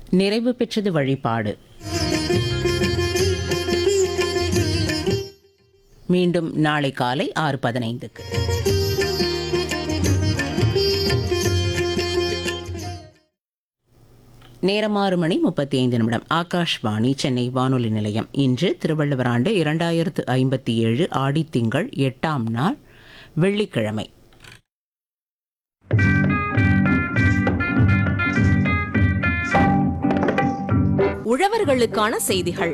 நிறைவு பெற்றது வழிபாடு மீண்டும் நாளை காலை ஆறு பதினைந்துக்கு நேரம் ஆறு மணி முப்பத்தி ஐந்து நிமிடம் ஆகாஷ்வாணி சென்னை வானொலி நிலையம் இன்று திருவள்ளுவர் ஆண்டு இரண்டாயிரத்து ஐம்பத்தி ஏழு ஆடித்திங்கள் எட்டாம் நாள் வெள்ளிக்கிழமை உழவர்களுக்கான செய்திகள்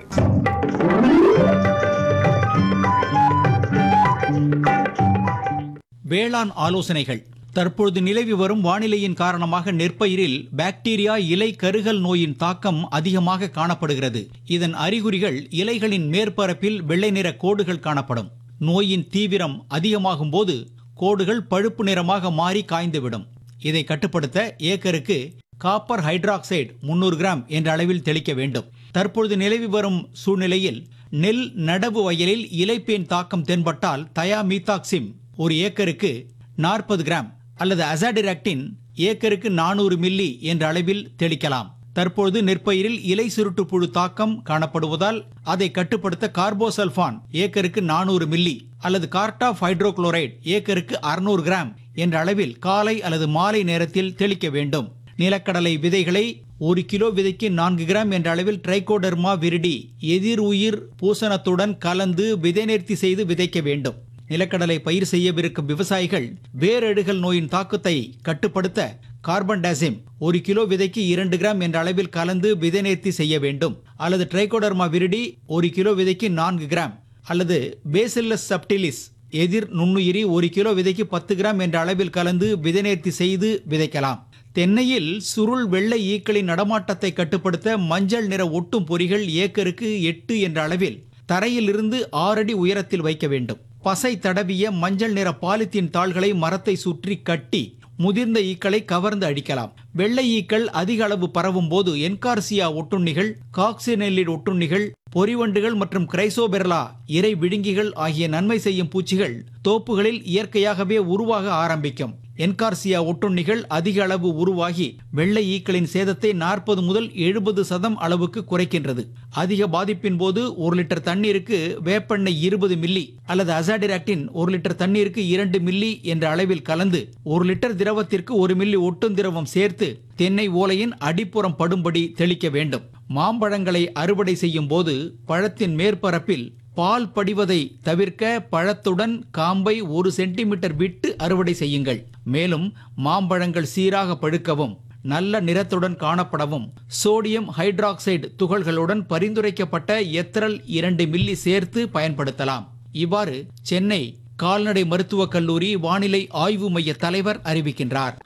வேளாண் ஆலோசனைகள் தற்பொழுது நிலவி வரும் வானிலையின் காரணமாக நெற்பயிரில் பாக்டீரியா இலை கருகல் நோயின் தாக்கம் அதிகமாக காணப்படுகிறது இதன் அறிகுறிகள் இலைகளின் மேற்பரப்பில் வெள்ளை நிற கோடுகள் காணப்படும் நோயின் தீவிரம் அதிகமாகும் போது கோடுகள் பழுப்பு நிறமாக மாறி காய்ந்துவிடும் இதை கட்டுப்படுத்த ஏக்கருக்கு காப்பர் ஹைட்ராக்சைடு முன்னூறு கிராம் என்ற அளவில் தெளிக்க வேண்டும் தற்பொழுது நிலவி வரும் சூழ்நிலையில் நெல் நடவு வயலில் இலைப்பேன் தாக்கம் தென்பட்டால் தயாமீத்தாக்சிம் ஒரு ஏக்கருக்கு நாற்பது கிராம் அல்லது அசாடிராக்டின் ஏக்கருக்கு நானூறு மில்லி என்ற அளவில் தெளிக்கலாம் தற்பொழுது நெற்பயிரில் இலை சுருட்டு புழு தாக்கம் காணப்படுவதால் அதை கட்டுப்படுத்த கார்போசல்பான் ஏக்கருக்கு நானூறு மில்லி அல்லது கார்டாஃப் ஹைட்ரோகுளோரைடு ஏக்கருக்கு அறுநூறு கிராம் என்ற அளவில் காலை அல்லது மாலை நேரத்தில் தெளிக்க வேண்டும் நிலக்கடலை விதைகளை ஒரு கிலோ விதைக்கு நான்கு கிராம் என்ற அளவில் ட்ரைகோடர்மா விரிடி எதிர் உயிர் பூசணத்துடன் கலந்து விதை நேர்த்தி செய்து விதைக்க வேண்டும் நிலக்கடலை பயிர் செய்யவிருக்கும் விவசாயிகள் வேரடுகள் நோயின் தாக்கத்தை கட்டுப்படுத்த கார்பன் டாசிம் ஒரு கிலோ விதைக்கு இரண்டு கிராம் என்ற அளவில் கலந்து விதை நேர்த்தி செய்ய வேண்டும் அல்லது ட்ரைகோடர்மா விரிடி ஒரு கிலோ விதைக்கு நான்கு கிராம் அல்லது பேசில்லஸ் சப்டிலிஸ் எதிர் நுண்ணுயிரி ஒரு கிலோ விதைக்கு பத்து கிராம் என்ற அளவில் கலந்து விதை நேர்த்தி செய்து விதைக்கலாம் தென்னையில் சுருள் வெள்ளை ஈக்களின் நடமாட்டத்தை கட்டுப்படுத்த மஞ்சள் நிற ஒட்டும் பொறிகள் ஏக்கருக்கு எட்டு என்ற அளவில் தரையிலிருந்து ஆறடி உயரத்தில் வைக்க வேண்டும் பசை தடவிய மஞ்சள் நிற பாலித்தீன் தாள்களை மரத்தை சுற்றி கட்டி முதிர்ந்த ஈக்களை கவர்ந்து அடிக்கலாம் வெள்ளை ஈக்கள் அதிக அளவு பரவும் போது என்கார்சியா ஒட்டுண்ணிகள் காக்சினெல்லிட் ஒட்டுண்ணிகள் பொறிவண்டுகள் மற்றும் கிரைசோபெர்லா இறை விழுங்கிகள் ஆகிய நன்மை செய்யும் பூச்சிகள் தோப்புகளில் இயற்கையாகவே உருவாக ஆரம்பிக்கும் என்கார்சியா ஒட்டுண்ணிகள் அதிக அளவு உருவாகி வெள்ளை ஈக்களின் சேதத்தை நாற்பது முதல் எழுபது சதம் அளவுக்கு குறைக்கின்றது அதிக பாதிப்பின் போது ஒரு லிட்டர் தண்ணீருக்கு வேப்பெண்ணெய் இருபது மில்லி அல்லது அசாடிராக்டின் ஒரு லிட்டர் தண்ணீருக்கு இரண்டு மில்லி என்ற அளவில் கலந்து ஒரு லிட்டர் திரவத்திற்கு ஒரு மில்லி ஒட்டும் திரவம் சேர்த்து தென்னை ஓலையின் அடிப்புறம் படும்படி தெளிக்க வேண்டும் மாம்பழங்களை அறுவடை செய்யும் போது பழத்தின் மேற்பரப்பில் பால் படிவதை தவிர்க்க பழத்துடன் காம்பை ஒரு சென்டிமீட்டர் விட்டு அறுவடை செய்யுங்கள் மேலும் மாம்பழங்கள் சீராக பழுக்கவும் நல்ல நிறத்துடன் காணப்படவும் சோடியம் ஹைட்ராக்சைடு துகள்களுடன் பரிந்துரைக்கப்பட்ட எத்திரல் இரண்டு மில்லி சேர்த்து பயன்படுத்தலாம் இவ்வாறு சென்னை கால்நடை மருத்துவக் கல்லூரி வானிலை ஆய்வு மைய தலைவர் அறிவிக்கின்றார்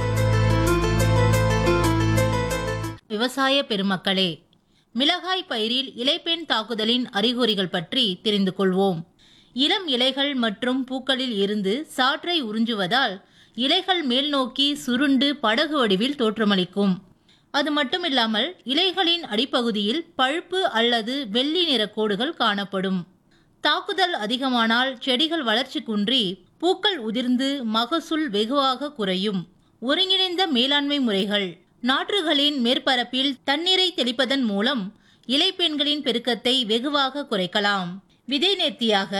விவசாய பெருமக்களே மிளகாய் பயிரில் இலைப்பெண் தாக்குதலின் அறிகுறிகள் பற்றி தெரிந்து கொள்வோம் இளம் இலைகள் மற்றும் பூக்களில் இருந்து சாற்றை உறிஞ்சுவதால் இலைகள் மேல் நோக்கி சுருண்டு படகு வடிவில் தோற்றமளிக்கும் அது மட்டுமில்லாமல் இலைகளின் அடிப்பகுதியில் பழுப்பு அல்லது வெள்ளி நிற கோடுகள் காணப்படும் தாக்குதல் அதிகமானால் செடிகள் வளர்ச்சி குன்றி பூக்கள் உதிர்ந்து மகசூல் வெகுவாக குறையும் ஒருங்கிணைந்த மேலாண்மை முறைகள் நாற்றுகளின் மேற்பரப்பில் தண்ணீரை தெளிப்பதன் மூலம் இலைப்பெண்களின் பெருக்கத்தை வெகுவாக குறைக்கலாம் விதை நேர்த்தியாக